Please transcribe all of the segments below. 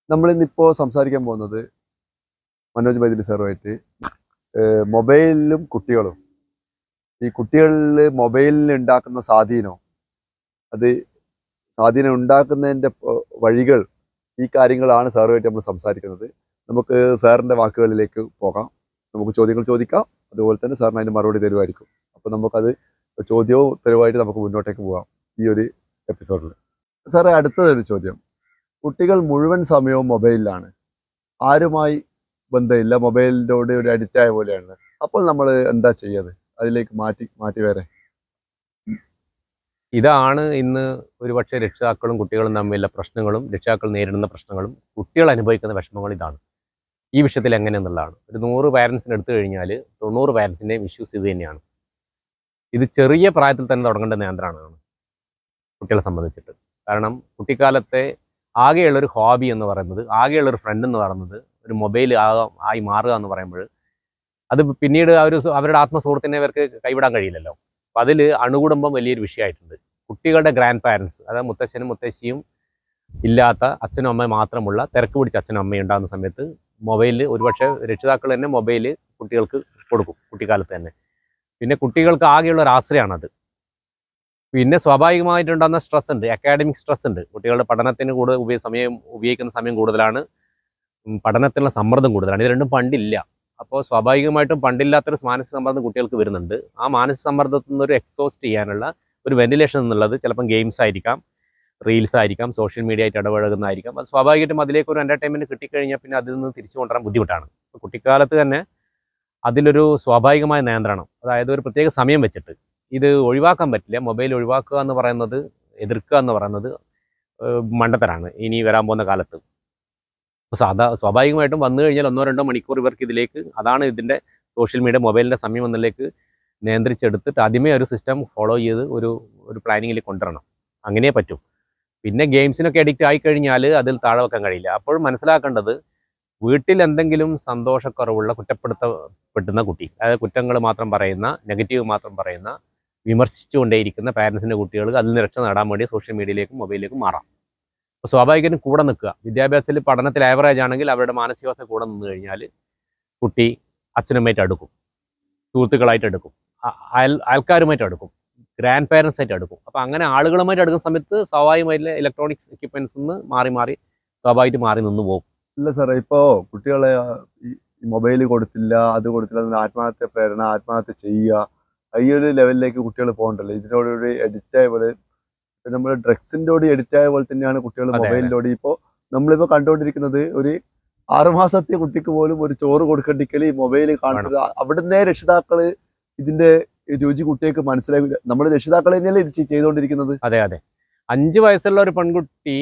നമ്മളിന്നിപ്പോൾ സംസാരിക്കാൻ പോകുന്നത് മനോജ് മൈതിരി സാറുമായിട്ട് ഏഹ് മൊബൈലിലും കുട്ടികളും ഈ കുട്ടികളിൽ മൊബൈലിൽ ഉണ്ടാക്കുന്ന സ്വാധീനം അത് സ്വാധീനം ഉണ്ടാക്കുന്നതിൻ്റെ പ- വഴികൾ ഈ കാര്യങ്ങളാണ് സാറുമായിട്ട് നമ്മൾ സംസാരിക്കുന്നത് നമുക്ക് സാറിൻ്റെ വാക്കുകളിലേക്ക് പോകാം നമുക്ക് ചോദ്യങ്ങൾ ചോദിക്കാം അതുപോലെ തന്നെ സാറിന് അതിന് മറുപടി തരുമായിരിക്കും അപ്പോൾ നമുക്കത് ചോദ്യവും ഉത്തരവായിട്ട് നമുക്ക് മുന്നോട്ടേക്ക് പോകാം ഈ ഒരു എപ്പിസോഡിൽ സാറേ അടുത്തതൊരു ചോദ്യം കുട്ടികൾ മുഴുവൻ സമയവും മൊബൈലിലാണ് ആരുമായി ബന്ധമില്ല മൊബൈലിനോട് ഒരു അഡിക്റ്റ് ആയ പോലെയാണ് അപ്പോൾ നമ്മൾ എന്താ ചെയ്യത് അതിലേക്ക് മാറ്റി മാറ്റി വരെ ഇതാണ് ഇന്ന് ഒരുപക്ഷെ രക്ഷിതാക്കളും കുട്ടികളും തമ്മിലുള്ള പ്രശ്നങ്ങളും രക്ഷിതാക്കൾ നേരിടുന്ന പ്രശ്നങ്ങളും കുട്ടികൾ അനുഭവിക്കുന്ന വിഷമങ്ങൾ ഇതാണ് ഈ വിഷയത്തിൽ എങ്ങനെയെന്നുള്ളതാണ് ഒരു നൂറ് പാരൻസിന് എടുത്തു കഴിഞ്ഞാൽ തൊണ്ണൂറ് പാരൻസിൻ്റെയും ഇഷ്യൂസ് ഇത് തന്നെയാണ് ഇത് ചെറിയ പ്രായത്തിൽ തന്നെ തുടങ്ങേണ്ട നിയന്ത്രണമാണ് കുട്ടികളെ സംബന്ധിച്ചിട്ട് കാരണം കുട്ടിക്കാലത്തെ ആകെയുള്ളൊരു ഹോബി എന്ന് പറയുന്നത് ആകെയുള്ളൊരു ഫ്രണ്ട് എന്ന് പറയുന്നത് ഒരു മൊബൈൽ ആയി മാറുക എന്ന് പറയുമ്പോൾ അത് പിന്നീട് ആ ഒരു സു- അവരുടെ ആത്മസുഹൃത്തിനെ അവർക്ക് കൈവിടാൻ കഴിയില്ലല്ലോ അപ്പം അതിൽ അണുകുടുംബം വലിയൊരു വിഷയമായിട്ടുണ്ട് കുട്ടികളുടെ ഗ്രാൻഡ് പാരൻസ് അതായത് മുത്തശ്ശനും മുത്തശ്ശിയും ഇല്ലാത്ത അച്ഛനും അമ്മയും മാത്രമുള്ള തിരക്ക് പിടിച്ച അച്ഛനും അമ്മയും ഉണ്ടാകുന്ന സമയത്ത് മൊബൈലിൽ ഒരുപക്ഷെ രക്ഷിതാക്കൾ തന്നെ മൊബൈൽ കുട്ടികൾക്ക് കൊടുക്കും കുട്ടിക്കാലത്ത് തന്നെ പിന്നെ കുട്ടികൾക്ക് ആകെയുള്ള ഒരു ആശ്രയമാണത് പിന്നെ സ്വാഭാവികമായിട്ടുണ്ടാകുന്ന സ്ട്രെസ് ഉണ്ട് അക്കാഡമിക് സ്ട്രെസ് ഉണ്ട് കുട്ടികളുടെ പഠനത്തിന് കൂടുതൽ ഉപയോഗ സമയം ഉപയോഗിക്കുന്ന സമയം കൂടുതലാണ് ഉം, പഠനത്തിനുള്ള സമ്മർദ്ദം കൂടുതലാണ് ഇത് രണ്ടും പണ്ടില്ല അപ്പോൾ സ്വാഭാവികമായിട്ടും പണ്ടില്ലാത്തൊരു മാനസിക സമ്മർദ്ദം കുട്ടികൾക്ക് വരുന്നുണ്ട് ആ മാനസിക സമ്മർദ്ദത്തിൽ നിന്ന് ഒരു എക്സോസ്റ്റ് ചെയ്യാനുള്ള ഒരു വെന്റിലേഷൻ എന്നുള്ളത് ചിലപ്പം ഗെയിംസ് ആയിരിക്കാം റീൽസ് ആയിരിക്കാം സോഷ്യൽ മീഡിയ ആയിട്ട് ഇടപഴകുന്നതായിരിക്കാം അത് സ്വാഭാവികമായിട്ടും അതിലേക്ക് ഒരു എൻ്റർടൈൻമെൻറ്റ് കിട്ടിക്കഴിഞ്ഞാൽ പിന്നെ അതിൽ നിന്ന് തിരിച്ചു കൊണ്ടുവരാൻ ബുദ്ധിമുട്ടാണ് അപ്പോൾ കുട്ടിക്കാലത്ത് തന്നെ അതിലൊരു സ്വാഭാവികമായ നിയന്ത്രണം അതായത് ഒരു പ്രത്യേക സമയം വെച്ചിട്ട് ഇത് ഒഴിവാക്കാൻ പറ്റില്ല മൊബൈൽ ഒഴിവാക്കുക എന്ന് പറയുന്നത് എതിർക്കുക എന്ന് പറയുന്നത് ഏഹ് മണ്ടത്തരാണ് ഇനി വരാൻ പോകുന്ന കാലത്ത് അപ്പോൾ സാധാ സ്വാഭാവികമായിട്ടും വന്നു കഴിഞ്ഞാൽ ഒന്നോ രണ്ടോ മണിക്കൂർ ഇവർക്ക് ഇതിലേക്ക് അതാണ് ഇതിൻ്റെ സോഷ്യൽ മീഡിയ മൊബൈലിൻ്റെ സമയം എന്നതിലേക്ക് നിയന്ത്രിച്ചെടുത്തിട്ട് ആദ്യമേ ഒരു സിസ്റ്റം ഫോളോ ചെയ്ത് ഒരു ഒരു പ്ലാനിങ്ങിൽ കൊണ്ടുവരണം അങ്ങനെ പറ്റും പിന്നെ ഗെയിംസിനൊക്കെ അഡിക്റ്റ് ആയിക്കഴിഞ്ഞാൽ അതിൽ താഴെ വെക്കാൻ കഴിയില്ല അപ്പോൾ മനസ്സിലാക്കേണ്ടത് വീട്ടിൽ എന്തെങ്കിലും സന്തോഷക്കുറവുള്ള കുറ്റപ്പെടുത്തപ്പെടുന്ന കുട്ടി അതായത് കുറ്റങ്ങൾ മാത്രം പറയുന്ന നെഗറ്റീവ് മാത്രം പറയുന്ന വിമർശിച്ചുകൊണ്ടേയിരിക്കുന്ന പാരൻസിൻ്റെ കുട്ടികൾ അതിൽ നിന്ന് രക്ഷ നേടാൻ വേണ്ടി സോഷ്യൽ മീഡിയയിലേക്കും മൊബൈലിലേക്കും മാറാം അപ്പോൾ സ്വാഭാവികമായിട്ടും കൂടെ നിൽക്കുക വിദ്യാഭ്യാസത്തിൽ പഠനത്തിൽ ആവറേജ് ആണെങ്കിൽ അവരുടെ മാനസികാവസ്ഥ കൂടെ നിന്ന് കഴിഞ്ഞാൽ കുട്ടി അച്ഛനമ്മയായിട്ട് അടുക്കും സുഹൃത്തുക്കളായിട്ട് അടുക്കും അ- അയൽ അയൽക്കാരുമായിട്ട് അടുക്കും ഗ്രാൻഡ് പാരൻസ് ആയിട്ട് അടുക്കും അപ്പോൾ അങ്ങനെ ആളുകളുമായിട്ട് അടുക്കുന്ന സമയത്ത് സ്വാഭാവികമായിട്ടുള്ള ഇലക്ട്രോണിക്സ് എക്യുപ്മെൻറ്റ്സ് നിന്ന് മാറി മാറി സ്വാഭാവികമായിട്ട് മാറി നിന്ന് പോകും ഇല്ല സാറേ ഇപ്പോ കുട്ടികളെ ആ, ഈ മൊബൈൽ കൊടുത്തില്ല അത് കൊടുത്തില്ല എന്ന് ആത്മഹത്യ പ്രേരണ ആത്മഹത്യ ചെയ്യുക ഈ ഒരു ലെവലിലേക്ക് കുട്ടികൾ പോകണ്ടല്ലോ ഇതിനോടൊരു എഡിറ്റ് ആയ പോലെ നമ്മൾ ഡ്രഗ്സിൻ്റെ എഡിറ്റ് ആയ പോലെ തന്നെയാണ് കുട്ടികൾ അതെ, അതെ. മൊബൈലിനോട് ഇപ്പോൾ നമ്മളിപ്പോൾ കണ്ടുകൊണ്ടിരിക്കുന്നത് ഒരു ആറുമാസത്തെ കുട്ടിക്ക് പോലും ഒരു ചോറ് കൊടുക്കണ്ടിക്കൽ ഈ മൊബൈൽ കാണിച്ചത് അവിടുന്ന് രക്ഷിതാക്കള് ഇതിന്റെ രുചി കുട്ടികൾക്ക് മനസ്സിലാക്കി നമ്മൾ രക്ഷിതാക്കൾ തന്നെയല്ലേ ഇത് ചെയ്- ചെയ്തുകൊണ്ടിരിക്കുന്നത് അതെ അതെ അഞ്ച് വയസ്സുള്ള ഒരു പെൺകുട്ടി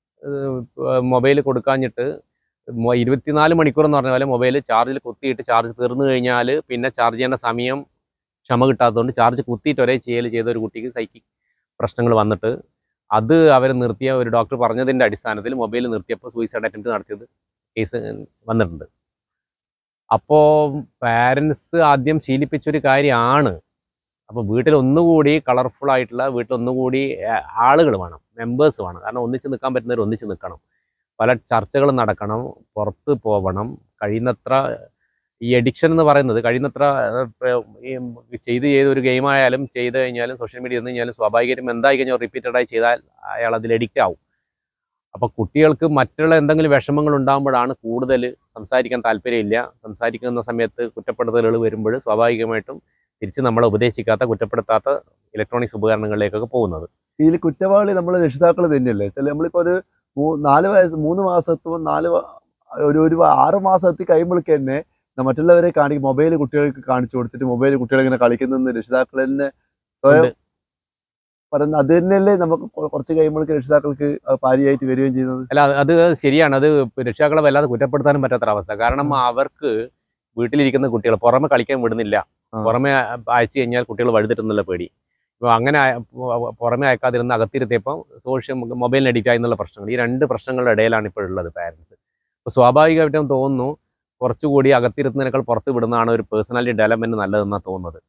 മൊബൈൽ കൊടുക്കാഞ്ഞിട്ട് മൊ- ഇരുപത്തിനാല് മണിക്കൂർ എന്ന് പറഞ്ഞ പോലെ മൊബൈൽ ചാർജിൽ കുത്തിയിട്ട് ചാർജ് തീർന്നു കഴിഞ്ഞാൽ പിന്നെ ചാർജ് ചെയ്യേണ്ട സമയം ക്ഷമ കിട്ടാത്തതുകൊണ്ട് ചാർജ് കുത്തിയിട്ട് ഒരേ ചെയ്യൽ ചെയ്ത ഒരു കുട്ടിക്ക് സൈക്കിക് പ്രശ്നങ്ങൾ വന്നിട്ട് അത് അവർ നിർത്തിയ ഒരു ഡോക്ടർ പറഞ്ഞതിൻ്റെ അടിസ്ഥാനത്തിൽ മൊബൈൽ നിർത്തിയപ്പോൾ സൂയിസൈഡ് അറ്റംപ്റ്റ് നടത്തിയത് കേസ് വന്നിട്ടുണ്ട് അപ്പോൾ പാരൻസ് ആദ്യം ശീലിപ്പിച്ചൊരു കാര്യമാണ് അപ്പോൾ വീട്ടിൽ ഒന്നുകൂടി കളർഫുൾ ആയിട്ടുള്ള വീട്ടിൽ ഒന്നുകൂടി ആളുകൾ വേണം മെമ്പേഴ്സ് വേണം കാരണം ഒന്നിച്ച് നിൽക്കാൻ പറ്റുന്നവർ ഒന്നിച്ച് നിൽക്കണം പല ചർച്ചകളും നടക്കണം പുറത്ത് പോവണം കഴിയുന്നത്ര ഈ എഡിക്ഷൻ എന്ന് പറയുന്നത് കഴിയുന്നത്ര ഏഹ്, പ്ര- ഈ ചെയ്ത് ചെയ്ത് ഒരു ഗെയിം ആയാലും ചെയ്ത് കഴിഞ്ഞാലും സോഷ്യൽ മീഡിയ എന്ന് കഴിഞ്ഞാലും സ്വാഭാവികമായിട്ടും എന്തായി കഴിഞ്ഞാൽ റിപ്പീറ്റഡായി ചെയ്താൽ അയാൾ അതിൽ എഡിക്റ്റ് ആവും അപ്പോൾ കുട്ടികൾക്ക് മറ്റുള്ള എന്തെങ്കിലും വിഷമങ്ങൾ ഉണ്ടാകുമ്പോഴാണ് കൂടുതൽ സംസാരിക്കാൻ താല്പര്യമില്ല സംസാരിക്കുന്ന സമയത്ത് കുറ്റപ്പെടുത്തലുകൾ വരുമ്പോൾ സ്വാഭാവികമായിട്ടും തിരിച്ച് നമ്മളെ ഉപദേശിക്കാത്ത കുറ്റപ്പെടുത്താത്ത ഇലക്ട്രോണിക്സ് ഉപകരണങ്ങളിലേക്കൊക്കെ പോകുന്നത് ഇതിൽ കുറ്റവാളി നമ്മൾ രക്ഷിതാക്കൾ തന്നെയല്ലേ ചില നമ്മളിപ്പോ ഒരു മൂ- നാല് വയസ്സ് മൂന്ന് മാസത്തും നാല് വ- ഒരു ഒരു ആറ് മാസത്തിൽ കഴിയുമ്പോഴേക്ക് തന്നെ ന- മറ്റുള്ളവരെ കാണിക്കും മൊബൈൽ കുട്ടികൾക്ക് കാണിച്ചു കൊടുത്തിട്ട് മൊബൈൽ കുട്ടികൾ ഇങ്ങനെ കളിക്കുന്ന രക്ഷിതാക്കൾ തന്നെ സ്വയം ഉണ്ട്. പറയുന്ന അത് തന്നെയല്ലേ നമുക്ക് കൊ- കുറച്ച് കഴിയുമ്പോഴേക്ക് രക്ഷിതാക്കൾക്ക് അത് പാരിയായിട്ട് വരികയും ചെയ്യുന്നത് അല്ല അത് അത് ശരിയാണ് അത് രക്ഷിതാക്കളെ വല്ലാതെ കുറ്റപ്പെടുത്താനും പറ്റാത്തൊരവസ്ഥ കാരണം അവർക്ക് വീട്ടിലിരിക്കുന്ന കുട്ടികൾ പുറമെ കളിക്കാൻ വിടുന്നില്ല ആ. പുറമെ അയച്ചു കഴിഞ്ഞാൽ കുട്ടികൾ വഴുതിട്ടെന്നുള്ള പേടി ഇപ്പോൾ അങ്ങനെ അയ- പു- പുറമെ അയക്കാതിരുന്ന് അകത്തിരുത്തിയപ്പോൾ സോഷ്യൽ മൊബൈലിന് അഡിക്റ്റ് ആയി എന്നുള്ള പ്രശ്നങ്ങൾ ഈ രണ്ട് പ്രശ്നങ്ങളുടെ ഇടയിലാണ് ഇപ്പോൾ ഉള്ളത് പാരൻസ് അപ്പോൾ സ്വാഭാവികമായിട്ടും തോന്നുന്നു കുറച്ചുകൂടി അകത്തിരുത്തുന്നതിനേക്കാൾ പുറത്ത് വിടുന്നതാണ് ഒരു പേഴ്സണാലിറ്റി ഡെവലപ്മെന്റ് നല്ലതെന്നാണ് തോന്നുന്നത്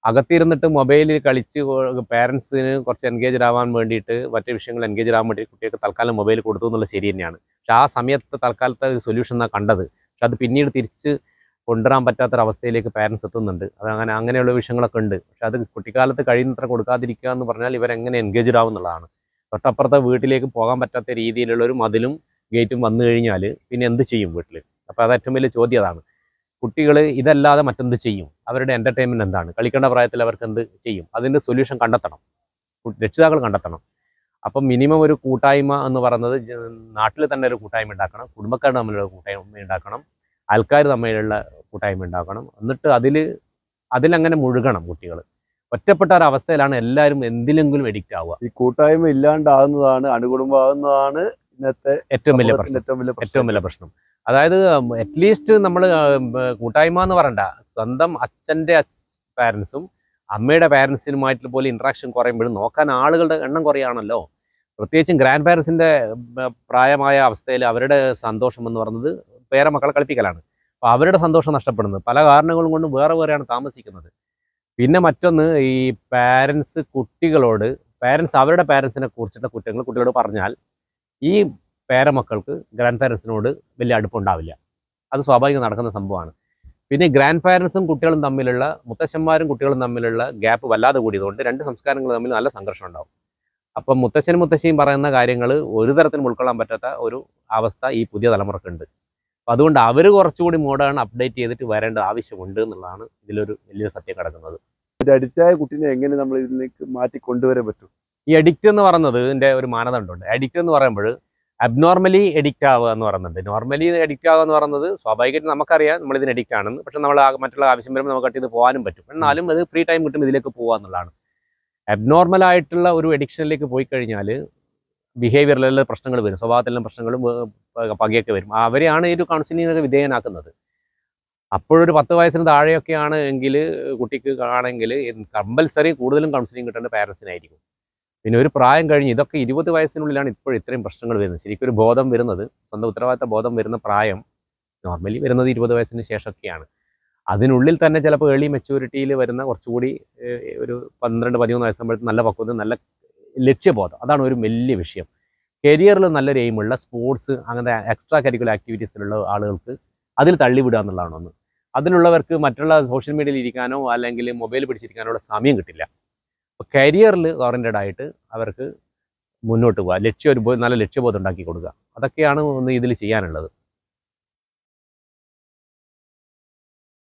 അകത്തിരുന്നിട്ട് മൊബൈലിൽ കളിച്ച് പേരൻസിന് കുറച്ച് എൻഗേജ്ഡ് ആവാൻ വേണ്ടിയിട്ട് മറ്റു വിഷയങ്ങൾ എൻഗേജ്ഡ് ആവാൻ വേണ്ടി കുട്ടികൾക്ക് തൽക്കാലം മൊബൈൽ കൊടുത്തു എന്നുള്ളത് ശരി തന്നെയാണ് പക്ഷെ ആ സമയത്ത് തൽക്കാലത്തെ ഒരു സൊല്യൂഷൻ എന്നാണ് കണ്ടത് പക്ഷെ അത് പിന്നീട് തിരിച്ച് കൊണ്ടുവരാൻ പറ്റാത്തൊരവസ്ഥയിലേക്ക് പാരൻസ് എത്തുന്നുണ്ട് അത് അങ്ങനെ അങ്ങനെയുള്ള വിഷയങ്ങളൊക്കെ ഉണ്ട് പക്ഷെ അത് കുട്ടിക്കാലത്ത് കഴിയുന്നത്ര കൊടുക്കാതിരിക്കുക എന്ന് പറഞ്ഞാൽ ഇവരെങ്ങനെ എൻഗേജ്ഡ് ആവും എന്നുള്ളതാണ് തൊട്ടപ്പുറത്തെ വീട്ടിലേക്ക് പോകാൻ പറ്റാത്ത രീതിയിലുള്ള ഒരു മതിലും ഗേറ്റും വന്നു കഴിഞ്ഞാൽ പിന്നെ എന്ത് ചെയ്യും വീട്ടിൽ അപ്പോൾ അത് ഏറ്റവും വലിയ ചോദ്യം അതാണ് കുട്ടികൾ ഇതല്ലാതെ മറ്റെന്ത് ചെയ്യും അവരുടെ എൻ്റർടൈൻമെൻറ്റ് എന്താണ് കളിക്കേണ്ട പ്രായത്തിൽ അവർക്ക് എന്ത് ചെയ്യും അതിൻ്റെ സൊല്യൂഷൻ കണ്ടെത്തണം കു- രക്ഷിതാക്കൾ കണ്ടെത്തണം അപ്പം മിനിമം ഒരു കൂട്ടായ്മ എന്ന് പറയുന്നത് നാട്ടിൽ തന്നെ ഒരു കൂട്ടായ്മ ഉണ്ടാക്കണം കുടുംബക്കാർ തമ്മിലുള്ള കൂട്ടായ്മ ഉണ്ടാക്കണം ആൾക്കാർ തമ്മിലുള്ള കൂട്ടായ്മ ഉണ്ടാക്കണം എന്നിട്ട് അതിൽ അതിലങ്ങനെ മുഴുകണം കുട്ടികൾ ഒറ്റപ്പെട്ട ഒരു അവസ്ഥയിലാണ് എല്ലാവരും എന്തിലെങ്കിലും എഡിക്റ്റ് ആവുക ഈ കൂട്ടായ്മ ഇല്ലാണ്ടാകുന്നതാണ് അണുകുടുംബമാകുന്നതാണ് ഇന്നത്തെ ഏറ്റവും വലിയ സമൂഹത്തിന്റെ പ്രശ്നം ഏറ്റവും വലിയ പ്രശ്നം ഏറ്റവും വലിയ പ്രശ്നം അതായത് അറ്റ്ലീസ്റ്റ് നമ്മൾ കൂട്ടായ്മ എന്ന് പറയണ്ട സ്വന്തം അച്ഛൻ്റെ പാരൻസും അമ്മയുടെ പാരൻസിനുമായിട്ട് പോലും ഇൻട്രാക്ഷൻ കുറയുമ്പോഴും നോക്കാൻ ആളുകളുടെ എണ്ണം കുറയാണല്ലോ പ്രത്യേകിച്ചും ഗ്രാൻഡ് പാരൻസിൻ്റെ പ്രായമായ അവസ്ഥയിൽ അവരുടെ സന്തോഷം എന്ന് പറയുന്നത് പേരെ മക്കളെ കളിപ്പിക്കലാണ് അപ്പോൾ അവരുടെ സന്തോഷം നഷ്ടപ്പെടുന്നത് പല കാരണങ്ങളും കൊണ്ടും വേറെ വേറെയാണ് താമസിക്കുന്നത് പിന്നെ മറ്റൊന്ന് ഈ പാരൻസ് കുട്ടികളോട് പാരൻസ് അവരുടെ പാരൻസിനെ കുറിച്ചിട്ട് കുറ്റങ്ങൾ കുട്ടികളോട് പറഞ്ഞാൽ ഈ പേരമക്കൾക്ക് ഗ്രാൻഡ് പാരൻസിനോട് വലിയ അടുപ്പുണ്ടാവില്ല അത് സ്വാഭാവികം നടക്കുന്ന സംഭവമാണ് പിന്നെ ഗ്രാൻഡ് പാരൻസും കുട്ടികളും തമ്മിലുള്ള മുത്തശ്ശന്മാരും കുട്ടികളും തമ്മിലുള്ള ഗ്യാപ്പ് വല്ലാതെ കൂടിയതുകൊണ്ട് രണ്ട് സംസ്കാരങ്ങൾ തമ്മിൽ നല്ല സംഘർഷം ഉണ്ടാവും അപ്പം മുത്തശ്ശനും മുത്തശ്ശിയും പറയുന്ന കാര്യങ്ങൾ ഒരു തരത്തിലും ഉൾക്കൊള്ളാൻ പറ്റാത്ത ഒരു അവസ്ഥ ഈ പുതിയ തലമുറക്കുണ്ട് അപ്പം അതുകൊണ്ട് അവർ കുറച്ചുകൂടി മോഡേൺ അപ്ഡേറ്റ് ചെയ്തിട്ട് വരേണ്ട ആവശ്യമുണ്ട് എന്നുള്ളതാണ് ഇതിലൊരു വലിയ സത്യം കിടക്കുന്നത് ഒരു അഡിക്റ്റായ കുട്ടീനെ എങ്ങനെ നമ്മൾ ഇതിലേക്ക് മാറ്റി കൊണ്ടുവരാൻ പറ്റും ഈ അഡിക്റ്റ് എന്ന് പറയുന്നത് ഇതിൻ്റെ ഒരു മാനദണ്ഡമുണ്ട് അഡിക്റ്റ് എന്ന് പറയുമ്പോൾ അബ്നോർമലി എഡിക്റ്റ് ആവുക എന്ന് പറയുന്നുണ്ട് നോർമലി എഡിക്റ്റ് ആവുക എന്ന് പറയുന്നത് സ്വാഭാവികമായിട്ടും നമുക്കറിയാം നമ്മൾ ഇതിന് എഡിക്റ്റ് ആണെന്ന് പക്ഷെ നമ്മൾ ആ മറ്റുള്ള ആവശ്യം വരുമ്പോൾ നമുക്ക് കട്ട് ചെയ്ത് പോകാനും പറ്റും എന്നാലും അത് ഫ്രീ ടൈം കിട്ടും ഇതിലേക്ക് പോകുക എന്നുള്ളതാണ് അബ്നോർമൽ ആയിട്ടുള്ള ഒരു എഡിക്ഷനിലേക്ക് പോയി കഴിഞ്ഞാൽ ബിഹേവിയറിലെല്ലാം പ്രശ്നങ്ങൾ വരും സ്വഭാവത്തിലെല്ലാം പ്രശ്നങ്ങളും ഏർ, പ- പകയൊക്കെ വരും അവരെയാണ് ഈ ഒരു കൗൺസിലിങ്ങിനൊക്കെ വിധേയനാക്കുന്നത് അപ്പോഴൊരു പത്ത് വയസ്സിന് താഴെയൊക്കെയാണ് എങ്കിൽ കുട്ടിക്ക് ആണെങ്കിൽ കമ്പൽസറി കൂടുതലും കൗൺസിലിംഗ് കിട്ടേണ്ട പാരൻസിനായിരിക്കും പിന്നെ ഒരു പ്രായം കഴിഞ്ഞ് ഇതൊക്കെ ഇരുപത് വയസ്സിനുള്ളിലാണ് ഇപ്പോൾ ഇത്രയും പ്രശ്നങ്ങൾ വരുന്നത് ശരിക്കും ഒരു ബോധം വരുന്നത് സ്വന്തം ഉത്തരവാദിത്ത ബോധം വരുന്ന പ്രായം നോർമലി വരുന്നത് ഇരുപത് വയസ്സിന് ശേഷമൊക്കെയാണ് അതിനുള്ളിൽ തന്നെ ചിലപ്പോൾ ഏർലി മെച്യൂരിറ്റിയിൽ വരുന്ന കുറച്ചുകൂടി ഏഹ്, ഒരു പന്ത്രണ്ട് പതിമൂന്ന് വയസ്സാകുമ്പോഴത്തേക്ക് നല്ല പക്വത നല്ല ലക്ഷ്യബോധം അതാണ് ഒരു വലിയ വിഷയം കരിയറിൽ നല്ലൊരു എയിമുള്ള സ്പോർട്സ് അങ്ങനത്തെ എക്സ്ട്രാ കരിക്കുലർ ആക്ടിവിറ്റീസിലുള്ള ആളുകൾക്ക് അതിൽ തള്ളിവിടുക എന്നുള്ളതാണ് ഒന്ന് അതിനുള്ളവർക്ക് മറ്റുള്ള സോഷ്യൽ മീഡിയയിൽ ഇരിക്കാനോ അല്ലെങ്കിൽ മൊബൈൽ പിടിച്ചിരിക്കാനോ ഉള്ള സമയം കിട്ടില്ല അപ്പോൾ കരിയറിൽ ഓറിയൻറ്റഡ് ആയിട്ട് അവർക്ക് മുന്നോട്ട് പോവുക ലക്ഷ്യം ഒരു ബോ- നല്ല ലക്ഷ്യബോധം ഉണ്ടാക്കി കൊടുക്കുക അതൊക്കെയാണ് ഒന്ന് ഇതിൽ ചെയ്യാനുള്ളത്